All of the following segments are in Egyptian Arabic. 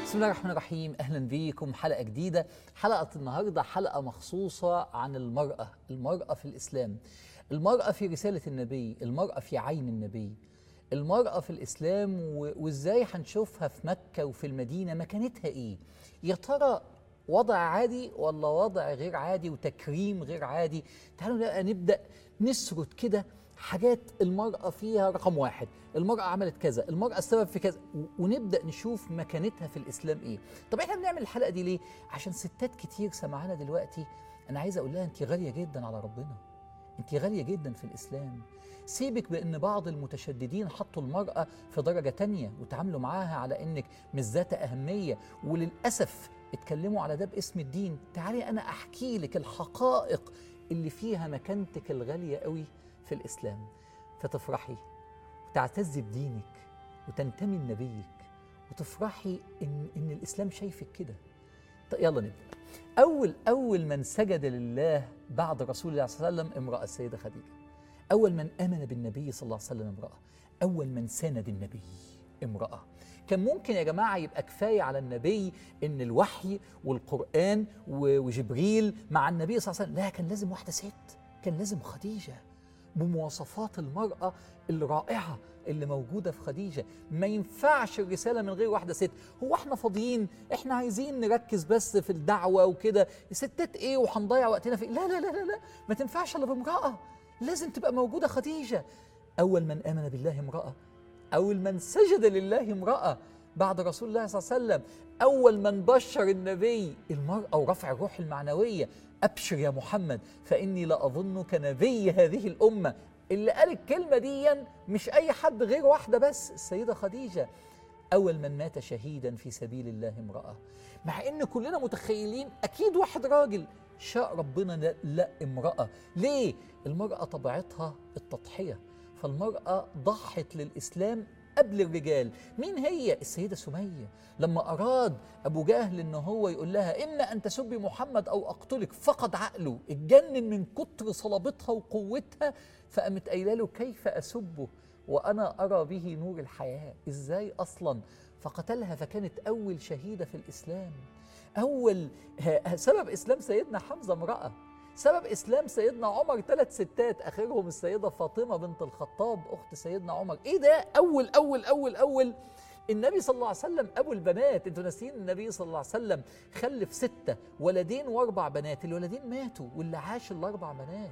بسم الله الرحمن الرحيم اهلا بيكم حلقه جديده حلقه النهارده حلقه مخصوصه عن المراه المراه في الاسلام المراه في رساله النبي المراه في عين النبي المراه في الاسلام و- وازاي هنشوفها في مكه وفي المدينه مكانتها ايه يا ترى وضع عادي ولا وضع غير عادي وتكريم غير عادي تعالوا بقى نبدا نسرد كده حاجات المرأة فيها رقم واحد المرأة عملت كذا المرأة السبب في كذا و- ونبدأ نشوف مكانتها في الإسلام إيه طب إحنا بنعمل الحلقة دي ليه؟ عشان ستات كتير سمعانا دلوقتي أنا عايز أقول لها أنت غالية جدا على ربنا أنت غالية جدا في الإسلام سيبك بأن بعض المتشددين حطوا المرأة في درجة تانية وتعاملوا معاها على أنك مش ذات أهمية وللأسف اتكلموا على ده باسم الدين تعالي أنا أحكي لك الحقائق اللي فيها مكانتك الغالية قوي في الإسلام فتفرحي وتعتزي بدينك وتنتمي لنبيك وتفرحي إن, إن الإسلام شايفك كده طيب يلا نبدأ أول أول من سجد لله بعد رسول الله صلى الله عليه وسلم امرأة السيدة خديجة أول من آمن بالنبي صلى الله عليه وسلم امرأة أول من ساند النبي امرأة كان ممكن يا جماعة يبقى كفاية على النبي إن الوحي والقرآن و- وجبريل مع النبي صلى الله عليه وسلم لا كان لازم واحدة ست كان لازم خديجة بمواصفات المرأة الرائعة اللي موجودة في خديجة ما ينفعش الرسالة من غير واحدة ست هو احنا فاضيين احنا عايزين نركز بس في الدعوة وكده ستات ايه وهنضيع وقتنا في لا لا لا لا لا ما تنفعش الا بامرأة لازم تبقى موجودة خديجة أول من آمن بالله امرأة أول من سجد لله امرأة بعد رسول الله صلى الله عليه وسلم أول من بشر النبي المرأة ورفع الروح المعنوية أبشر يا محمد فإني لأظنك نبي هذه الأمة اللي قال الكلمة دي مش أي حد غير واحدة بس السيدة خديجة أول من مات شهيدا في سبيل الله امرأة مع إن كلنا متخيلين أكيد واحد راجل شاء ربنا لا, لا امرأة ليه؟ المرأة طبيعتها التضحية فالمرأة ضحت للإسلام قبل الرجال مين هي السيدة سمية لما أراد أبو جهل إن هو يقول لها إما أن تسبي محمد أو أقتلك فقد عقله اتجنن من كتر صلابتها وقوتها فقامت قايله له كيف أسبه وأنا أرى به نور الحياة إزاي أصلا فقتلها فكانت أول شهيدة في الإسلام أول ه- سبب إسلام سيدنا حمزة امرأة سبب إسلام سيدنا عمر ثلاث ستات آخرهم السيدة فاطمة بنت الخطاب أخت سيدنا عمر إيه ده أول أول أول أول النبي صلى الله عليه وسلم أبو البنات أنتوا ناسيين النبي صلى الله عليه وسلم خلف ستة ولدين وأربع بنات الولدين ماتوا واللي عاش الأربع بنات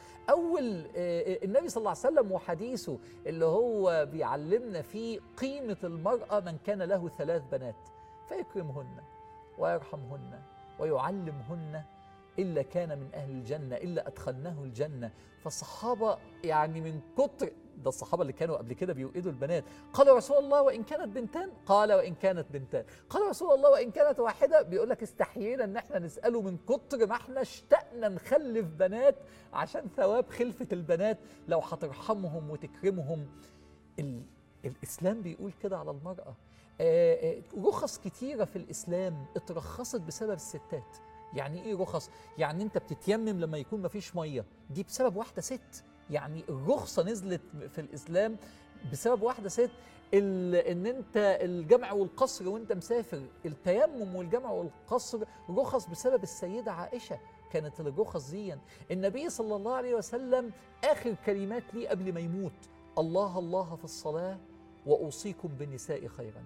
أول آه، النبي صلى الله عليه وسلم وحديثه اللي هو بيعلمنا فيه قيمة المرأة من كان له ثلاث بنات فيكرمهن ويرحمهن ويعلمهن إلا كان من أهل الجنة إلا أدخلناه الجنة فالصحابة يعني من كتر ده الصحابة اللي كانوا قبل كده بيوئدوا البنات قال يا رسول الله وإن كانت بنتان قال وإن كانت بنتان قال يا رسول الله وإن كانت واحدة بيقول لك استحيينا إن احنا نسأله من كتر ما احنا اشتقنا نخلف بنات عشان ثواب خلفة البنات لو هترحمهم وتكرمهم ال... الإسلام بيقول كده على المرأة آه، آه، رخص كتيرة في الإسلام اترخصت بسبب الستات يعني ايه رخص؟ يعني انت بتتيمم لما يكون مفيش ميه دي بسبب واحده ست يعني الرخصه نزلت في الاسلام بسبب واحده ست ال- ان انت الجمع والقصر وانت مسافر التيمم والجمع والقصر رخص بسبب السيده عائشه كانت الرخص دي النبي صلى الله عليه وسلم اخر كلمات ليه قبل ما يموت الله الله في الصلاه واوصيكم بالنساء خيرا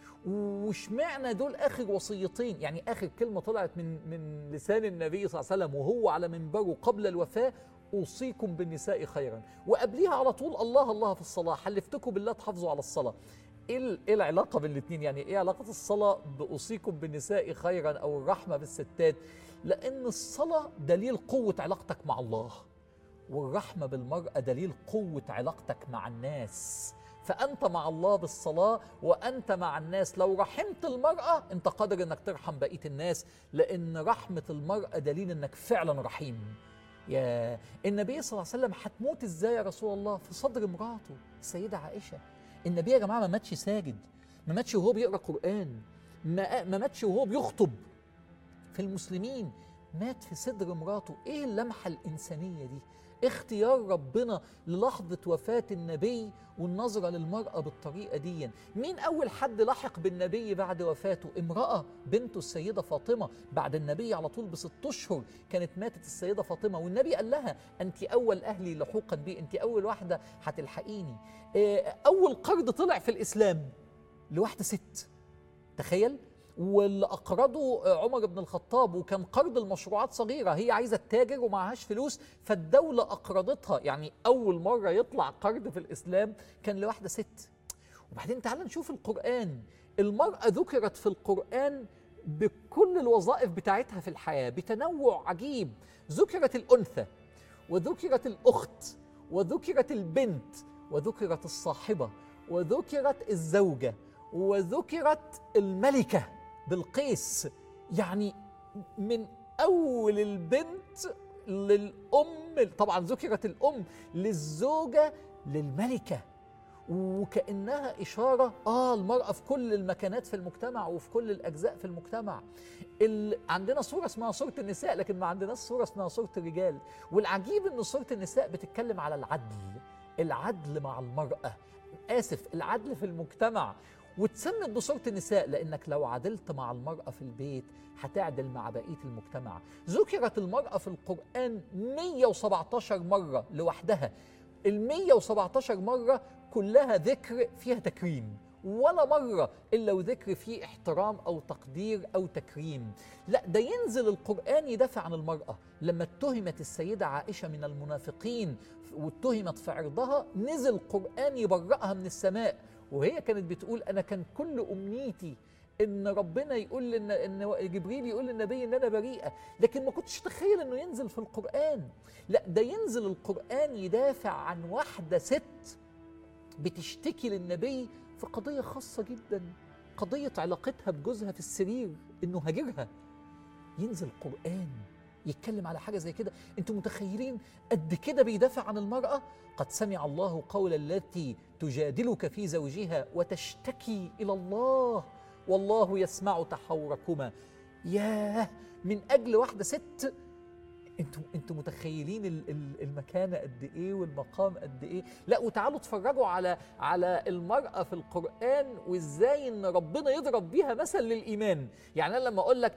واشمعنى دول اخر وصيتين يعني اخر كلمه طلعت من من لسان النبي صلى الله عليه وسلم وهو على منبره قبل الوفاه اوصيكم بالنساء خيرا وقبليها على طول الله الله في الصلاه حلفتكم بالله تحافظوا على الصلاه ايه ال- ايه العلاقه بين الاثنين يعني ايه علاقه الصلاه باوصيكم بالنساء خيرا او الرحمه بالستات لان الصلاه دليل قوه علاقتك مع الله والرحمه بالمراه دليل قوه علاقتك مع الناس فأنت مع الله بالصلاة وأنت مع الناس لو رحمت المرأة أنت قادر أنك ترحم بقية الناس لأن رحمة المرأة دليل أنك فعلا رحيم يا النبي صلى الله عليه وسلم هتموت ازاي يا رسول الله في صدر امراته السيدة عائشة النبي يا جماعة ما ماتش ساجد ما ماتش وهو بيقرأ قرآن ما ما ماتش وهو بيخطب في المسلمين مات في صدر مراته ايه اللمحة الإنسانية دي اختيار ربنا للحظة وفاة النبي والنظرة للمرأة بالطريقة دي مين أول حد لحق بالنبي بعد وفاته امرأة بنته السيدة فاطمة بعد النبي على طول بست أشهر كانت ماتت السيدة فاطمة والنبي قال لها أنت أول أهلي لحوقا بي أنت أول واحدة هتلحقيني آه، أول قرض طلع في الإسلام لواحدة ست تخيل واللي اقرضه عمر بن الخطاب وكان قرض المشروعات صغيره هي عايزه تتاجر ومعهاش فلوس فالدوله اقرضتها يعني اول مره يطلع قرض في الاسلام كان لواحده ست وبعدين تعال نشوف القران المراه ذكرت في القران بكل الوظائف بتاعتها في الحياه بتنوع عجيب ذكرت الانثى وذكرت الاخت وذكرت البنت وذكرت الصاحبه وذكرت الزوجه وذكرت الملكه بالقيس يعني من اول البنت للام طبعا ذكرت الام للزوجه للملكه وكانها اشاره اه المراه في كل المكانات في المجتمع وفي كل الاجزاء في المجتمع ال... عندنا صوره اسمها صوره النساء لكن ما عندناش صوره اسمها صوره الرجال والعجيب ان صوره النساء بتتكلم على العدل العدل مع المراه اسف العدل في المجتمع وتسمت بصورة النساء لأنك لو عدلت مع المرأة في البيت هتعدل مع بقية المجتمع ذكرت المرأة في القرآن 117 مرة لوحدها ال 117 مرة كلها ذكر فيها تكريم ولا مرة إلا وذكر فيه احترام أو تقدير أو تكريم لا ده ينزل القرآن يدافع عن المرأة لما اتهمت السيدة عائشة من المنافقين واتهمت في عرضها نزل القرآن يبرأها من السماء وهي كانت بتقول انا كان كل امنيتي ان ربنا يقول لن ان جبريل يقول للنبي ان انا بريئه لكن ما كنتش اتخيل انه ينزل في القران لا ده ينزل القران يدافع عن واحده ست بتشتكي للنبي في قضيه خاصه جدا قضيه علاقتها بجوزها في السرير انه هاجرها ينزل القران يتكلم على حاجه زي كده انتوا متخيلين قد كده بيدافع عن المراه قد سمع الله قول التي تجادلك في زوجها وتشتكي الى الله والله يسمع تحوركما ياه من اجل واحده ست انتوا انتوا متخيلين المكانه قد ايه والمقام قد ايه لا وتعالوا اتفرجوا على على المراه في القران وازاي ان ربنا يضرب بيها مثل للايمان يعني انا لما اقول لك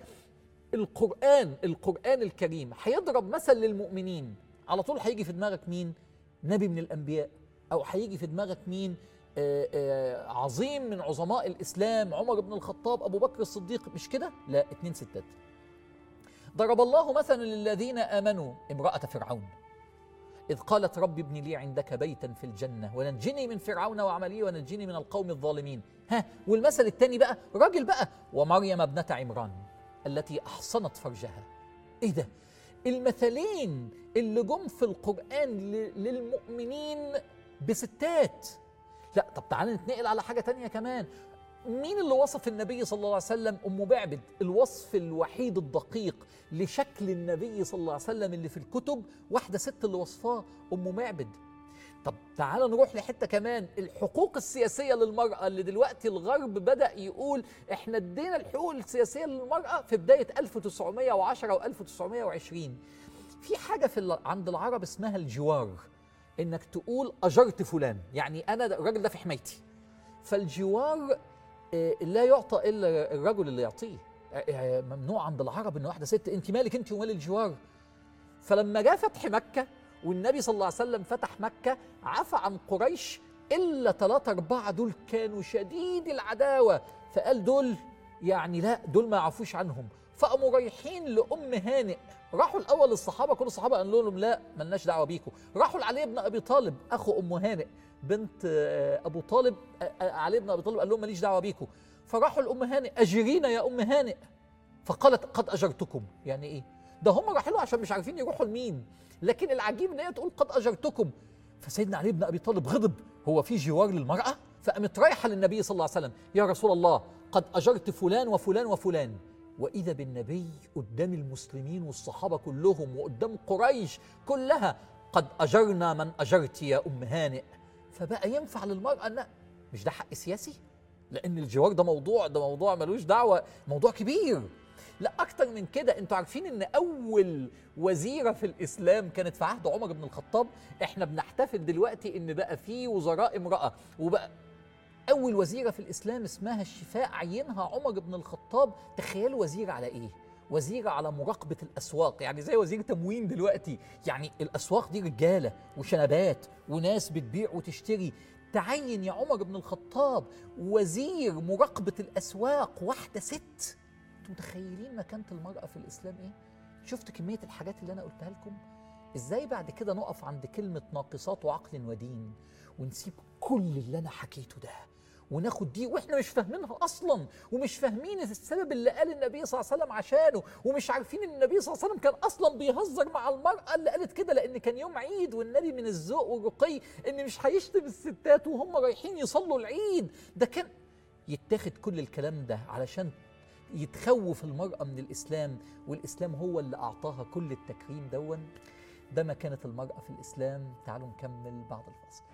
القرآن القرآن الكريم هيضرب مثل للمؤمنين على طول هيجي في دماغك مين؟ نبي من الأنبياء أو هيجي في دماغك مين؟ آآ آآ عظيم من عظماء الإسلام عمر بن الخطاب أبو بكر الصديق مش كده؟ لا اتنين ستات ضرب الله مثلا للذين آمنوا امرأة فرعون إذ قالت رب ابن لي عندك بيتا في الجنة ونجني من فرعون وعمليه ونجني من القوم الظالمين ها والمثل الثاني بقى راجل بقى ومريم ابنة عمران التي احصنت فرجها ايه ده المثلين اللي جم في القران للمؤمنين بستات لا طب تعالى نتنقل على حاجه تانية كمان مين اللي وصف النبي صلى الله عليه وسلم ام بعبد الوصف الوحيد الدقيق لشكل النبي صلى الله عليه وسلم اللي في الكتب واحده ست اللي وصفاه ام معبد طب تعال نروح لحته كمان الحقوق السياسيه للمراه اللي دلوقتي الغرب بدا يقول احنا ادينا الحقوق السياسيه للمراه في بدايه 1910 و1920 في حاجه في عند العرب اسمها الجوار انك تقول اجرت فلان يعني انا الراجل ده في حمايتي فالجوار لا يعطى الا الرجل اللي يعطيه ممنوع عند العرب ان واحده ست انت مالك انت ومال الجوار فلما جاء فتح مكه والنبي صلى الله عليه وسلم فتح مكة عفى عن قريش إلا ثلاثة أربعة دول كانوا شديد العداوة فقال دول يعني لا دول ما يعفوش عنهم فقاموا رايحين لأم هانئ راحوا الأول للصحابة كل الصحابة قالوا لهم لا ملناش دعوة بيكم راحوا لعلي بن أبي طالب أخو أم هانئ بنت أبو طالب علي بن أبي طالب قال لهم ماليش دعوة بيكم فراحوا لأم هانئ أجرينا يا أم هانئ فقالت قد أجرتكم يعني إيه ده هم راحوا له عشان مش عارفين يروحوا لمين لكن العجيب ان هي تقول قد اجرتكم فسيدنا علي بن ابي طالب غضب هو في جوار للمراه فقامت رايحه للنبي صلى الله عليه وسلم يا رسول الله قد اجرت فلان وفلان وفلان واذا بالنبي قدام المسلمين والصحابه كلهم وقدام قريش كلها قد اجرنا من اجرت يا ام هانئ فبقى ينفع للمراه ان مش ده حق سياسي لان الجوار ده موضوع ده موضوع ملوش دعوه موضوع كبير لا اكتر من كده انتوا عارفين ان اول وزيره في الاسلام كانت في عهد عمر بن الخطاب احنا بنحتفل دلوقتي ان بقى في وزراء امراه وبقى اول وزيره في الاسلام اسمها الشفاء عينها عمر بن الخطاب تخيلوا وزيره على ايه وزيرة على مراقبة الأسواق يعني زي وزير تموين دلوقتي يعني الأسواق دي رجالة وشنبات وناس بتبيع وتشتري تعين يا عمر بن الخطاب وزير مراقبة الأسواق واحدة ست انتوا متخيلين مكانة المرأة في الإسلام إيه؟ شفت كمية الحاجات اللي أنا قلتها لكم؟ إزاي بعد كده نقف عند كلمة ناقصات وعقل ودين ونسيب كل اللي أنا حكيته ده وناخد دي واحنا مش فاهمينها اصلا ومش فاهمين السبب اللي قال النبي صلى الله عليه وسلم عشانه ومش عارفين ان النبي صلى الله عليه وسلم كان اصلا بيهزر مع المراه اللي قالت كده لان كان يوم عيد والنبي من الذوق والرقي ان مش هيشتم الستات وهم رايحين يصلوا العيد ده كان يتاخد كل الكلام ده علشان يتخوف المرأة من الإسلام والإسلام هو اللي أعطاها كل التكريم دون ده مكانة المرأة في الإسلام تعالوا نكمل بعد الفاصل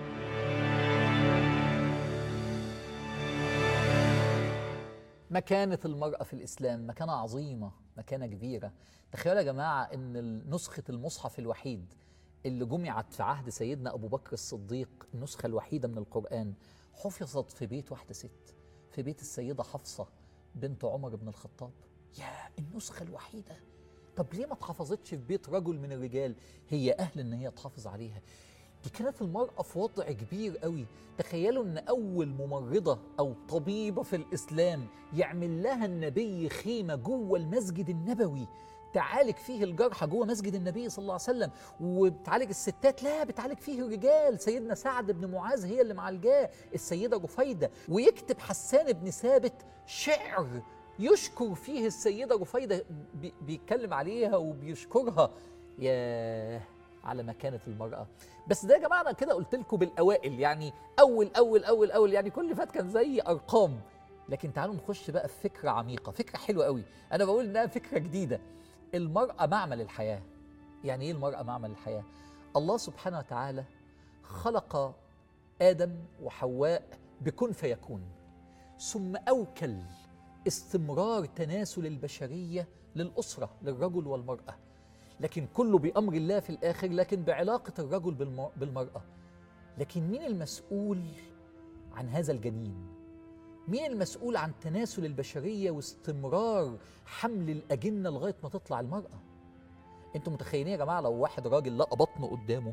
مكانة المرأة في الإسلام مكانة عظيمة مكانة كبيرة تخيلوا يا جماعة أن نسخة المصحف الوحيد اللي جمعت في عهد سيدنا أبو بكر الصديق النسخة الوحيدة من القرآن حفظت في بيت واحدة ست في بيت السيدة حفصة بنت عمر بن الخطاب يا النسخة الوحيدة طب ليه ما اتحفظتش في بيت رجل من الرجال هي أهل إن هي تحافظ عليها دي كانت المرأة في وضع كبير قوي تخيلوا ان اول ممرضة او طبيبة في الاسلام يعمل لها النبي خيمة جوه المسجد النبوي تعالج فيه الجرحى جوه مسجد النبي صلى الله عليه وسلم وبتعالج الستات لا بتعالج فيه الرجال سيدنا سعد بن معاذ هي اللي معالجاه السيدة رفيدة ويكتب حسان بن ثابت شعر يشكر فيه السيدة رفيدة بيتكلم عليها وبيشكرها ياه على مكانة المرأة بس ده يا جماعة أنا كده قلت لكم بالأوائل يعني أول أول أول أول يعني كل فات كان زي أرقام لكن تعالوا نخش بقى في فكرة عميقة فكرة حلوة قوي أنا بقول إنها فكرة جديدة المرأة معمل الحياة يعني إيه المرأة معمل الحياة الله سبحانه وتعالى خلق آدم وحواء بكن فيكون ثم أوكل استمرار تناسل البشرية للأسرة للرجل والمرأة لكن كله بأمر الله في الآخر لكن بعلاقة الرجل بالمرأة لكن مين المسؤول عن هذا الجنين مين المسؤول عن تناسل البشرية واستمرار حمل الأجنة لغاية ما تطلع المرأة انتوا متخيلين يا جماعة لو واحد راجل لقى بطنه قدامه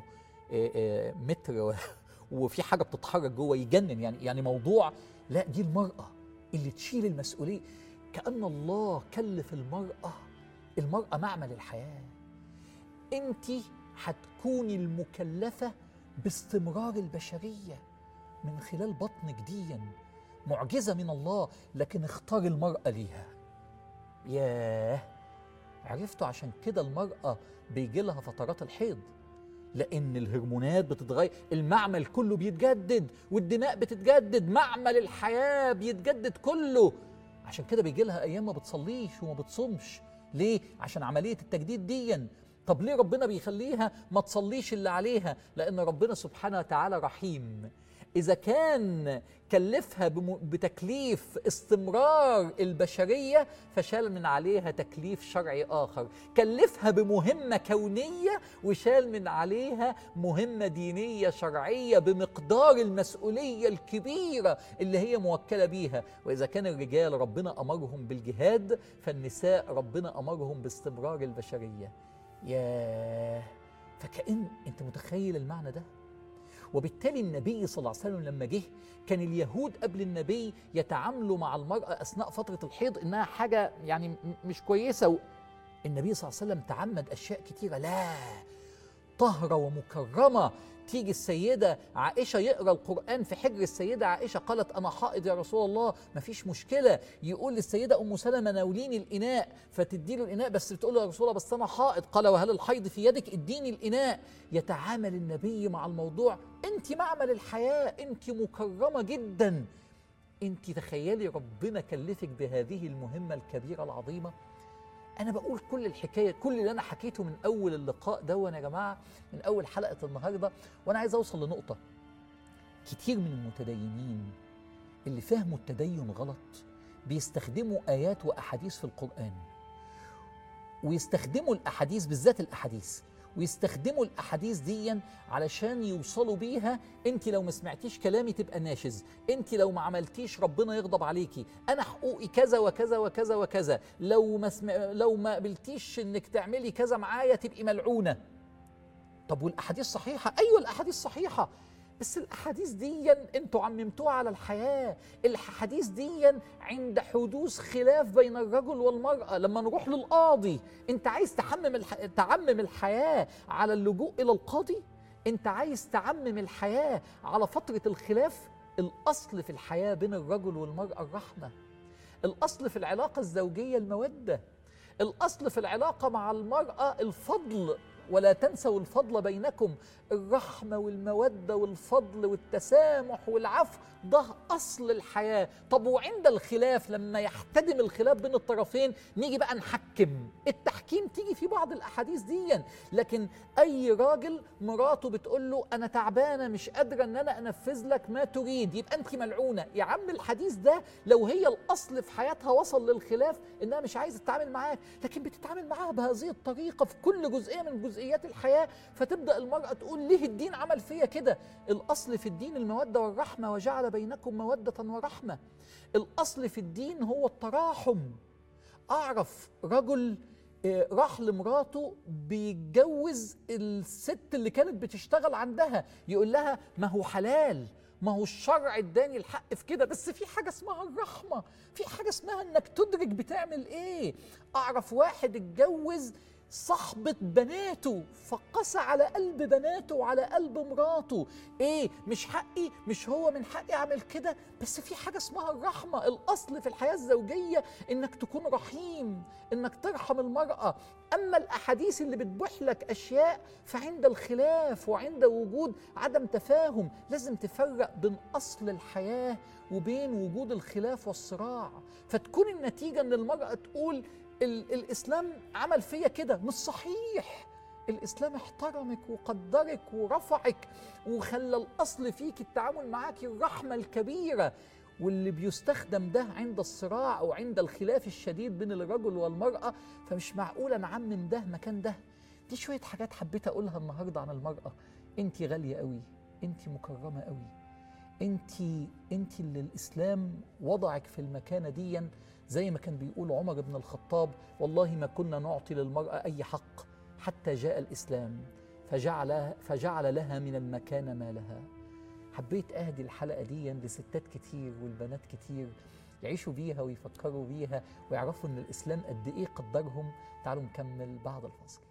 متر وفي حاجة بتتحرك جوه يجنن يعني يعني موضوع لا دي المرأة اللي تشيل المسؤولية كأن الله كلف المرأة المرأة معمل الحياة انت هتكوني المكلفه باستمرار البشريه من خلال بطنك ديا معجزه من الله لكن اختار المراه ليها ياه عرفتوا عشان كده المراه بيجي لها فترات الحيض لان الهرمونات بتتغير المعمل كله بيتجدد والدماء بتتجدد معمل الحياه بيتجدد كله عشان كده بيجي لها ايام ما بتصليش وما بتصومش ليه عشان عمليه التجديد ديا طب ليه ربنا بيخليها ما تصليش اللي عليها لان ربنا سبحانه وتعالى رحيم اذا كان كلفها بتكليف استمرار البشريه فشال من عليها تكليف شرعي اخر كلفها بمهمه كونيه وشال من عليها مهمه دينيه شرعيه بمقدار المسؤوليه الكبيره اللي هي موكله بيها واذا كان الرجال ربنا امرهم بالجهاد فالنساء ربنا امرهم باستمرار البشريه ياه فكأن انت متخيل المعنى ده وبالتالي النبي صلى الله عليه وسلم لما جه كان اليهود قبل النبي يتعاملوا مع المرأة أثناء فترة الحيض إنها حاجة يعني مش كويسة النبي صلى الله عليه وسلم تعمد أشياء كتيرة لا طهرة ومكرمة تيجي السيدة عائشة يقرأ القرآن في حجر السيدة عائشة قالت أنا حائض يا رسول الله مفيش مشكلة يقول للسيدة أم سلمة ناوليني الإناء فتدي له الإناء بس بتقول له يا رسول الله بس أنا حائض قال وهل الحيض في يدك اديني الإناء يتعامل النبي مع الموضوع أنت معمل الحياة أنت مكرمة جدا أنت تخيلي ربنا كلفك بهذه المهمة الكبيرة العظيمة انا بقول كل الحكايه كل اللي انا حكيته من اول اللقاء ده يا جماعه من اول حلقه النهارده وانا عايز اوصل لنقطه كتير من المتدينين اللي فهموا التدين غلط بيستخدموا ايات واحاديث في القران ويستخدموا الاحاديث بالذات الاحاديث ويستخدموا الاحاديث دي علشان يوصلوا بيها انت لو ما سمعتيش كلامي تبقى ناشز انت لو ما عملتيش ربنا يغضب عليكي انا حقوقي كذا وكذا وكذا وكذا لو ما سمع لو ما قبلتيش انك تعملي كذا معايا تبقي ملعونه طب والاحاديث صحيحه ايوه الاحاديث صحيحه بس الاحاديث دي انتوا عممتوها على الحياه الاحاديث دي عند حدوث خلاف بين الرجل والمراه لما نروح للقاضي انت عايز تحمم الح... تعمم الحياه على اللجوء الى القاضي انت عايز تعمم الحياه على فتره الخلاف الاصل في الحياه بين الرجل والمراه الرحمه الاصل في العلاقه الزوجيه الموده الاصل في العلاقه مع المراه الفضل ولا تنسوا الفضل بينكم الرحمه والموده والفضل والتسامح والعفو ده اصل الحياه طب وعند الخلاف لما يحتدم الخلاف بين الطرفين نيجي بقى نحكم التحكيم تيجي في بعض الاحاديث دي لكن اي راجل مراته بتقول له انا تعبانه مش قادره ان انا انفذ لك ما تريد يبقى انت ملعونه يا عم الحديث ده لو هي الاصل في حياتها وصل للخلاف انها مش عايزه تتعامل معاك لكن بتتعامل معاها بهذه الطريقه في كل جزئيه من جزئيات الحياه فتبدا المراه تقول ليه الدين عمل فيا كده الاصل في الدين الموده والرحمه وجعل بينكم موده ورحمه الاصل في الدين هو التراحم اعرف رجل راح لمراته بيتجوز الست اللي كانت بتشتغل عندها يقول لها ما هو حلال ما هو الشرع اداني الحق في كده بس في حاجه اسمها الرحمه في حاجه اسمها انك تدرك بتعمل ايه اعرف واحد اتجوز صحبة بناته فقسى على قلب بناته وعلى قلب مراته ايه مش حقي مش هو من حقي اعمل كده بس في حاجة اسمها الرحمة الاصل في الحياة الزوجية انك تكون رحيم انك ترحم المرأة اما الاحاديث اللي بتبوح لك اشياء فعند الخلاف وعند وجود عدم تفاهم لازم تفرق بين اصل الحياة وبين وجود الخلاف والصراع فتكون النتيجة ان المرأة تقول الاسلام عمل فيا كده مش صحيح الاسلام احترمك وقدرك ورفعك وخلى الاصل فيك التعامل معك الرحمه الكبيره واللي بيستخدم ده عند الصراع او عند الخلاف الشديد بين الرجل والمراه فمش معقول نعمم ده مكان ده دي شويه حاجات حبيت اقولها النهارده عن المراه انت غاليه قوي انت مكرمه قوي انت انت اللي الاسلام وضعك في المكانه ديًا زي ما كان بيقول عمر بن الخطاب والله ما كنا نعطي للمرأة أي حق حتى جاء الإسلام فجعل, فجعل لها من المكان ما لها حبيت أهدي الحلقة دي لستات كتير والبنات كتير يعيشوا بيها ويفكروا بيها ويعرفوا أن الإسلام قد إيه قدرهم تعالوا نكمل بعد الفصل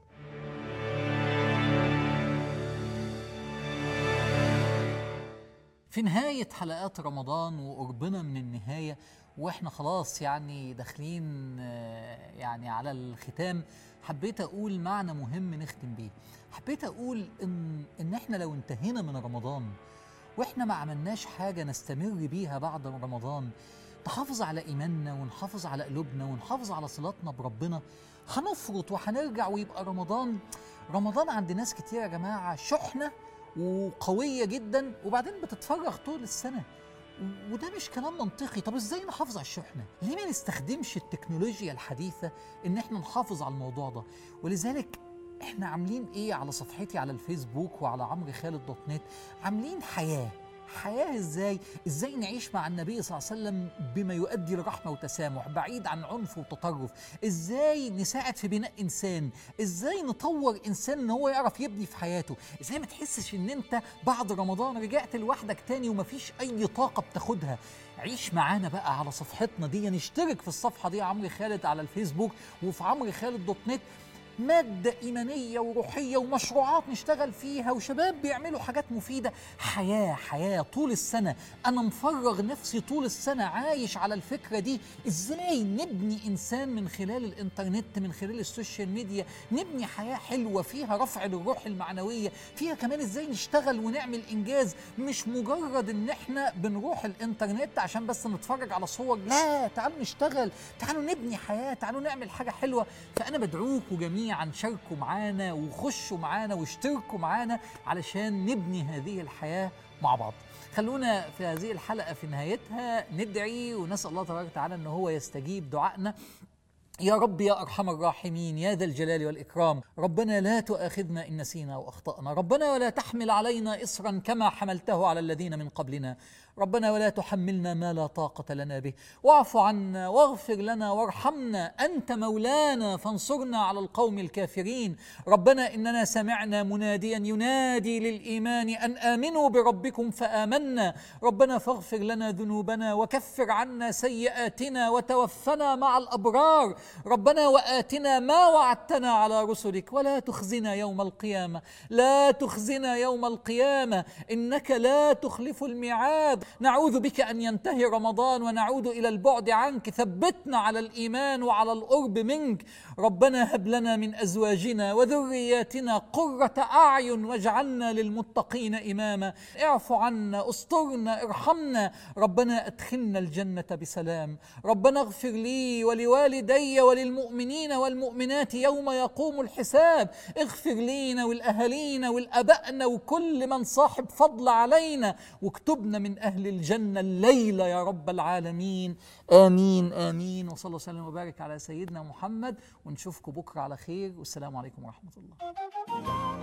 في نهاية حلقات رمضان وقربنا من النهاية واحنا خلاص يعني داخلين يعني على الختام حبيت اقول معنى مهم نختم بيه حبيت اقول ان ان احنا لو انتهينا من رمضان واحنا ما عملناش حاجه نستمر بيها بعد رمضان نحافظ على ايماننا ونحافظ على قلوبنا ونحافظ على صلاتنا بربنا هنفرط وهنرجع ويبقى رمضان رمضان عند ناس كتير يا جماعه شحنه وقويه جدا وبعدين بتتفرغ طول السنه وده مش كلام منطقي طب ازاي نحافظ على الشحنه ليه ما نستخدمش التكنولوجيا الحديثه ان احنا نحافظ على الموضوع ده ولذلك احنا عاملين ايه على صفحتي على الفيسبوك وعلى عمرو خالد دوت نت عاملين حياه حياة ازاي ازاي نعيش مع النبي صلى الله عليه وسلم بما يؤدي لرحمة وتسامح بعيد عن عنف وتطرف ازاي نساعد في بناء انسان ازاي نطور انسان ان هو يعرف يبني في حياته ازاي ما تحسش ان انت بعد رمضان رجعت لوحدك تاني ومفيش اي طاقة بتاخدها عيش معانا بقى على صفحتنا دي نشترك في الصفحة دي عمرو خالد على الفيسبوك وفي عمرو خالد دوت نت مادة إيمانية وروحية ومشروعات نشتغل فيها وشباب بيعملوا حاجات مفيدة حياة حياة طول السنة أنا مفرغ نفسي طول السنة عايش على الفكرة دي إزاي نبني إنسان من خلال الإنترنت من خلال السوشيال ميديا نبني حياة حلوة فيها رفع للروح المعنوية فيها كمان إزاي نشتغل ونعمل إنجاز مش مجرد إن إحنا بنروح الإنترنت عشان بس نتفرج على صور لا تعالوا نشتغل تعالوا نبني حياة تعالوا نعمل حاجة حلوة فأنا بدعوكم جميعا جميعا شاركوا معانا وخشوا معانا واشتركوا معانا علشان نبني هذه الحياة مع بعض خلونا في هذه الحلقة في نهايتها ندعي ونسأل الله تبارك وتعالى أن هو يستجيب دعائنا يا رب يا ارحم الراحمين يا ذا الجلال والاكرام ربنا لا تؤاخذنا ان نسينا واخطانا ربنا ولا تحمل علينا اصرا كما حملته على الذين من قبلنا ربنا ولا تحملنا ما لا طاقة لنا به واعف عنا واغفر لنا وارحمنا أنت مولانا فانصرنا على القوم الكافرين ربنا إننا سمعنا مناديا ينادي للإيمان أن آمنوا بربكم فآمنا ربنا فاغفر لنا ذنوبنا وكفر عنا سيئاتنا وتوفنا مع الأبرار ربنا وآتنا ما وعدتنا على رسلك ولا تخزنا يوم القيامة لا تخزنا يوم القيامة إنك لا تخلف الميعاد نعوذ بك ان ينتهي رمضان ونعود الى البعد عنك ثبتنا على الايمان وعلى القرب منك ربنا هب لنا من ازواجنا وذرياتنا قره اعين واجعلنا للمتقين اماما اعف عنا استرنا ارحمنا ربنا ادخلنا الجنه بسلام ربنا اغفر لي ولوالدي وللمؤمنين والمؤمنات يوم يقوم الحساب اغفر لينا ولاهالينا ولابائنا وكل من صاحب فضل علينا واكتبنا من اهل أهل الجنة الليلة يا رب العالمين آمين آمين وصلى الله وسلم وبارك على سيدنا محمد ونشوفكم بكرة على خير والسلام عليكم ورحمة الله